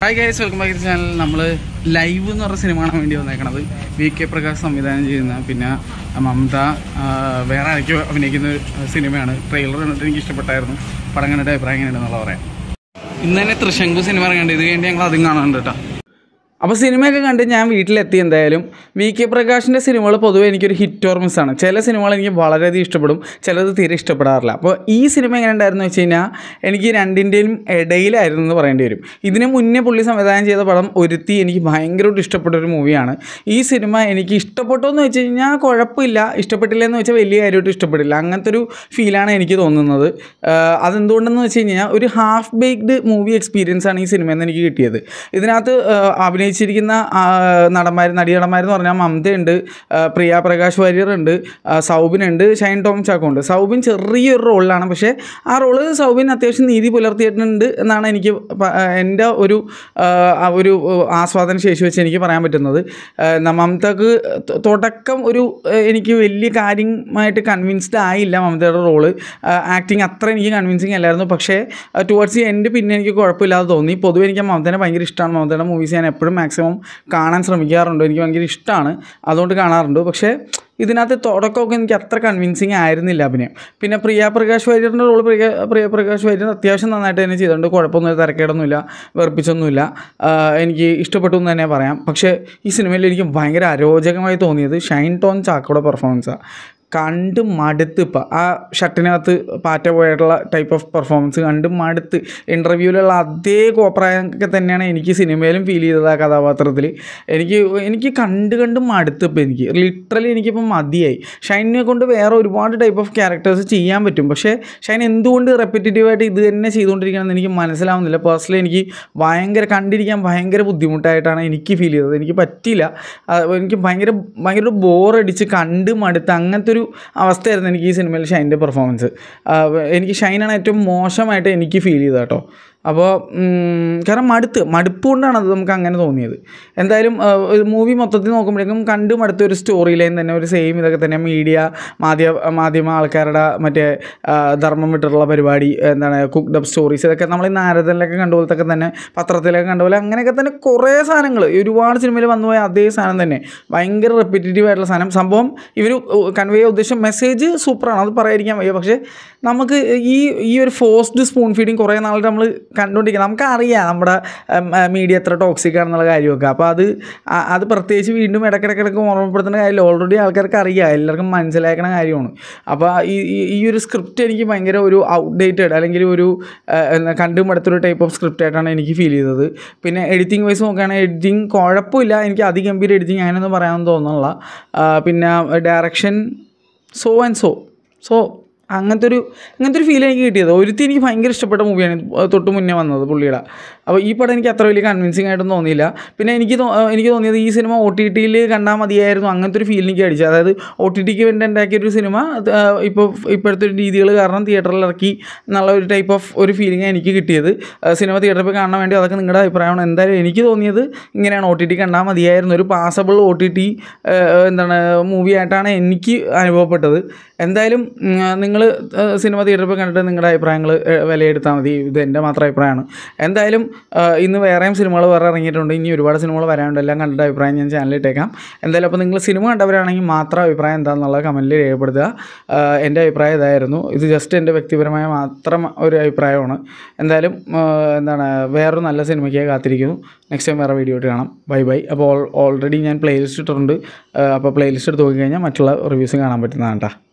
hi guys welcome back channel നമ്മൾ live എന്ന് പറഞ്ഞ സിനിമ കാണാൻ വേണ്ടി വന്നേക്കണത് വി കെ പ്രകാശ് സംവിധാനം ചെയ്യുന്ന പിന്നെ മമത ആ, വേറെ ആരൊക്കെയോ അഭിനയിക്കുന്ന ഒരു സിനിമയാണ് ട്രെയിലർ കണ്ടിട്ട് എനിക്ക് ഇഷ്ടപ്പെട്ടായിരുന്നു പടം കണ്ടിട്ട് അഭിപ്രായം എങ്ങനെയുണ്ടെന്നുള്ള പറയാം ഇന്ന് തന്നെ തൃശങ്കു സിനിമ ഇറങ്ങേണ്ടത് ഇത് കഴിഞ്ഞ് ഞങ്ങൾ അതും കാണാനുണ്ട് കേട്ടോ അപ്പോൾ സിനിമയൊക്കെ കണ്ട് ഞാൻ വീട്ടിലെത്തി എന്തായാലും വി കെ പ്രകാശിൻ്റെ സിനിമകൾ പൊതുവെ എനിക്കൊരു ഹിറ്റ് ഓർ മിസ്സാണ് ചില സിനിമകൾ എനിക്ക് വളരെയധികം ഇഷ്ടപ്പെടും ചിലത് തീരെ ഇഷ്ടപ്പെടാറില്ല അപ്പോൾ ഈ സിനിമ എങ്ങനെ ഉണ്ടായിരുന്നു വെച്ച് കഴിഞ്ഞാൽ എനിക്ക് രണ്ടിൻ്റെയും ഇടയിലായിരുന്നു എന്ന് പറയേണ്ടി വരും ഇതിന് മുന്നേ പുള്ളി സംവിധാനം ചെയ്ത പടം ഒരുത്തി എനിക്ക് ഭയങ്കരമായിട്ട് ഇഷ്ടപ്പെട്ട ഒരു മൂവിയാണ് ഈ സിനിമ എനിക്ക് ഇഷ്ടപ്പെട്ടു എന്ന് വെച്ച് കഴിഞ്ഞാൽ കുഴപ്പമില്ല ഇഷ്ടപ്പെട്ടില്ല എന്ന് വെച്ചാൽ വലിയ കാര്യമായിട്ട് ഇഷ്ടപ്പെട്ടില്ല അങ്ങനത്തെ ഒരു ഫീലാണ് എനിക്ക് തോന്നുന്നത് ആഹ് അതെന്തുകൊണ്ടെന്ന് വെച്ച് കഴിഞ്ഞാൽ ഒരു ഹാഫ് ബേക്ക്ഡ് മൂവി എക്സ്പീരിയൻസ് ആണ് ഈ സിനിമയിൽ നിന്ന് എനിക്ക് കിട്ടിയത് ഇതിനകത്ത് ആഹ് അഭിനയിച്ചിരിക്കുന്ന ആഹ് നടന്മാർ നടിനടന്മാരെന്ന് പറഞ്ഞാൽ മമതയുണ്ട് ആഹ് പ്രിയ പ്രകാശ് വാര്യർ ഉണ്ട് ആഹ് സൗബിനുണ്ട് ഷൈൻ ടോം ചാക്കോ ഉണ്ട് സൗബിൻ ചെറിയൊരു റോളിലാണ് പക്ഷേ ആ റോള് സൗബിൻ അത്യാവശ്യം നീതി പുലർത്തിയിട്ടുണ്ട് എന്നാണ് എനിക്ക് പ- ആഹ് എൻ്റെ ഒരു ആഹ് ആ ഒരു ആസ്വാദന ശേഷി വെച്ച് എനിക്ക് പറയാൻ പറ്റുന്നത് ആഹ് ന- മമതക്ക് ത- തുടക്കം ഒരു ആഹ് എനിക്ക് വലിയ കാര്യമായിട്ട് കൺവിൻസ്ഡ് ആയില്ല മമതയുടെ റോള് ആക്ടിങ് അത്ര എനിക്ക് കൺവിൻസിങ് അല്ലായിരുന്നു പക്ഷേ ടുവേർഡ്സ് ദി എൻഡ് പിന്നെ എനിക്ക് കുഴപ്പമില്ലാതെ തോന്നി പൊതുവെ എനിക്ക് മമതനെ ഭയങ്കര ഇഷ്ടമാണ് മമതയുടെ മൂവീസ് ഞാൻ എപ്പോഴും മാക്സിമം കാണാൻ ശ്രമിക്കാറുണ്ട് എനിക്ക് ഭയങ്കര ഇഷ്ടമാണ് അതുകൊണ്ട് കാണാറുണ്ട് പക്ഷേ ഇതിനകത്ത് തുടക്കമൊക്കെ എനിക്ക് അത്ര കൺവിൻസിങ് ആയിരുന്നില്ല അഭിനയം പിന്നെ പ്രിയ പ്രകാശ് വാര്യറിൻ്റെ റോൾ പ്രിയ പ്രിയ പ്രകാശ് വാര്യർ അത്യാവശ്യം നന്നായിട്ട് തന്നെ ചെയ്തിട്ടുണ്ട് കുഴപ്പമൊന്നുമില്ല തിരക്കേടൊന്നുമില്ല വെറുപ്പിച്ചൊന്നുമില്ല ആഹ് എനിക്ക് ഇഷ്ടപ്പെട്ടു എന്ന് തന്നെ പറയാം പക്ഷേ ഈ സിനിമയിൽ എനിക്ക് ഭയങ്കര അരോചകമായി തോന്നിയത് ഷൈൻ ടോൺ ചാക്കോയുടെ പെർഫോമൻസാണ് കണ്ട് മടുത്ത് ഇപ്പം ആ ഷർട്ടിനകത്ത് പാറ്റ പോയിട്ടുള്ള ടൈപ്പ് ഓഫ് പെർഫോമൻസ് കണ്ട് മടുത്ത് ഇൻ്റർവ്യൂവിലുള്ള അതേ കോപ്രായൊക്കെ തന്നെയാണ് എനിക്ക് സിനിമയിലും ഫീൽ ചെയ്തത് ആ കഥാപാത്രത്തിൽ എനിക്ക് എനിക്ക് കണ്ട് കണ്ട് മടുത്ത് ഇപ്പം എനിക്ക് ലിറ്ററലി എനിക്കിപ്പം മതിയായി ഷൈനിനെ കൊണ്ട് വേറെ ഒരുപാട് ടൈപ്പ് ഓഫ് ക്യാരക്ടേഴ്സ് ചെയ്യാൻ പറ്റും പക്ഷേ ഷൈൻ എന്തുകൊണ്ട് റെപ്പിറ്റേറ്റീവായിട്ട് ഇത് തന്നെ ചെയ്തുകൊണ്ടിരിക്കണമെന്ന് എനിക്ക് മനസ്സിലാവുന്നില്ല പേഴ്സണലി എനിക്ക് ഭയങ്കര കണ്ടിരിക്കാൻ ഭയങ്കര ബുദ്ധിമുട്ടായിട്ടാണ് എനിക്ക് ഫീൽ ചെയ്തത് എനിക്ക് പറ്റിയില്ല ആ, എനിക്ക് ഭയങ്കര ഭയങ്കര ബോറടിച്ച് കണ്ട് മടുത്ത് അങ്ങനത്തെ ഒരു അവസ്ഥയായിരുന്നു എനിക്ക് ഈ സിനിമയിൽ ഷൈൻ്റെ പെർഫോമൻസ് എനിക്ക് ഷൈനാണ് ഏറ്റവും മോശമായിട്ട് എനിക്ക് ഫീൽ ചെയ്തത് കേട്ടോ അപ്പോൾ ഉം, കാരണം മടുത്ത് മടുപ്പ് കൊണ്ടാണ് അത് നമുക്ക് അങ്ങനെ തോന്നിയത് എന്തായാലും മൂവി മൊത്തത്തിൽ നോക്കുമ്പോഴേക്കും കണ്ട് മടുത്ത ഒരു സ്റ്റോറി ലൈൻ തന്നെ ഒരു സെയിം ഇതൊക്കെ തന്നെ മീഡിയ മാധ്യമ മാധ്യമ ആൾക്കാരുടെ മറ്റേ ആ, ധർമ്മം വിട്ടിട്ടുള്ള പരിപാടി എന്താണ് കുക്ക്ഡ് അപ്പ് സ്റ്റോറീസ് ഇതൊക്കെ നമ്മൾ ഈ നാരദനിലൊക്കെ കണ്ട പോലത്തൊക്കെ തന്നെ പത്രത്തിലൊക്കെ കണ്ട പോലെ അങ്ങനെയൊക്കെ തന്നെ കുറേ സാധനങ്ങൾ ഒരുപാട് സിനിമയിൽ വന്നുപോയ അതേ സാധനം തന്നെ ഭയങ്കര റെപ്പിറ്റേറ്റീവ് ആയിട്ടുള്ള സാധനം സംഭവം ഇവർ കൺവേ ചെയ്ത ഉദ്ദേശം മെസ്സേജ് സൂപ്പറാണ് അത് പറയാതിരിക്കാൻ വയ്യ പക്ഷേ നമുക്ക് ഈ ഈ ഒരു ഫോഴ്സ്ഡ് സ്പൂൺ ഫീഡിങ് കുറേ നാളായിട്ട് നമ്മൾ കണ്ടുകൊണ്ടിരിക്കുക നമുക്കറിയാം നമ്മുടെ മീഡിയ എത്ര ടോക്സിക് ആണെന്നുള്ള കാര്യമൊക്കെ അപ്പോൾ അത് ആ- അത് പ്രത്യേകിച്ച് വീണ്ടും ഇടയ്ക്കിടയ്ക്കിടയ്ക്ക് ഓർമ്മപ്പെടുത്തുന്ന കാര്യമില്ല ഓൾറെഡി ആൾക്കാർക്ക് അറിയാം എല്ലാവർക്കും മനസ്സിലാക്കണ കാര്യമാണ് അപ്പോൾ ഈ ഈ- ഈ ഒരു സ്ക്രിപ്റ്റ് എനിക്ക് ഭയങ്കര ഒരു ഔട്ട്ഡേറ്റഡ് അല്ലെങ്കിൽ ഒരു ആ, എന്താ കണ്ടുമടുത്തൊരു ടൈപ്പ് ഓഫ് സ്ക്രിപ്റ്റ് ആയിട്ടാണ് എനിക്ക് ഫീൽ ചെയ്തത് പിന്നെ എഡിറ്റിംഗ് വൈസ് നോക്കുകയാണെങ്കിൽ എഡിറ്റിംഗ് കുഴപ്പമില്ല എനിക്ക് അതിഗംഭീര എഡിറ്റിംഗ് അങ്ങനെയൊന്നും പറയാനൊന്നും തോന്നുന്നില്ല ആ, പിന്നെ direction so and so so അങ്ങനത്തെ ഒരു അങ്ങനത്തെ ഒരു ഫീൽ എനിക്ക് കിട്ടിയത് ഒരുത്തി എനിക്ക് ഭയങ്കര ഇഷ്ടപ്പെട്ട മൂവിയാണ് തൊട്ട് മുന്നേ വന്നത് പുള്ളിയുടെ അപ്പോൾ ഈ പടം എനിക്ക് അത്ര വലിയ കൺവിൻസിങ് ആയിട്ടൊന്നും തോന്നിയില്ല പിന്നെ എനിക്ക് തോ- എനിക്ക് തോന്നിയത് ഈ സിനിമ ഒ ടി ടിയിൽ കണ്ടാൽ മതിയായിരുന്നു അങ്ങനത്തെ ഒരു ഫീൽ എനിക്ക് അടിച്ചത് അതായത് ഒ ടി ടിക്ക് വേണ്ടി ഉണ്ടാക്കിയ ഒരു സിനിമ അത്, ആ, ഇപ്പോൾ ഇപ്പോഴത്തെ ഒരു രീതികൾ കാരണം തിയേറ്ററിൽ ഇറക്കി എന്നുള്ള ഒരു ടൈപ്പ് ഓഫ് ഒരു ഫീലിംഗ് എനിക്ക് കിട്ടിയത് ആ, സിനിമ തിയേറ്ററിൽ പോയി കാണാൻ വേണ്ടി അതൊക്കെ നിങ്ങളുടെ അഭിപ്രായമാണ് എന്തായാലും എനിക്ക് തോന്നിയത് ഇങ്ങനെയാണ് ഒ ടി ടി കണ്ടാൽ മതിയായിരുന്നു ഒരു പാസബിൾ ഒ ടി ടി എന്താണ് മൂവി ആയിട്ടാണ് എനിക്ക് അനുഭവപ്പെട്ടത് എന്തായാലും നിങ്ങൾ സിനിമ തിയേറ്ററിൽ പോയി കണ്ടിട്ട് നിങ്ങളുടെ അഭിപ്രായങ്ങൾ വിലയിരുത്താൽ മതി ഇത് എൻ്റെ മാത്രം അഭിപ്രായമാണ് എന്തായാലും ആ, ഇന്ന് വേറെയും സിനിമകൾ വേറെ ഇറങ്ങിയിട്ടുണ്ട് ഇനി ഒരുപാട് സിനിമകൾ വരാനുണ്ട് എല്ലാം കണ്ടിട്ട് അഭിപ്രായം ഞാൻ ചാനലിൽ ഇട്ടേക്കാം എന്തായാലും അപ്പോൾ നിങ്ങൾ സിനിമ കണ്ടവരാണെങ്കിൽ മാത്രം അഭിപ്രായം എന്താണെന്നുള്ള കമൻറ്റിൽ രേഖപ്പെടുത്തുക ആ, എൻ്റെ അഭിപ്രായം ഇതായിരുന്നു ഇത് ജസ്റ്റ് എൻ്റെ വ്യക്തിപരമായ മാത്രം ഒരു അഭിപ്രായമാണ് എന്തായാലും ആ, എന്താണ് വേറൊരു നല്ല സിനിമയ്ക്കായി കാത്തിരിക്കുന്നു നെക്സ്റ്റ് ടൈം വേറെ വീഡിയോ ആയിട്ട് കാണാം ബൈ ബൈ അപ്പോൾ ഓൾറെഡി ഞാൻ പ്ലേലിസ്റ്റ് ഇട്ടിട്ടുണ്ട് ആ, അപ്പോൾ പ്ലേലിസ്റ്റ് എടുത്ത് നോക്കിക്കഴിഞ്ഞാൽ മറ്റുള്ള റിവ്യൂസും കാണാൻ പറ്റുന്നതാണ് കേട്ടോ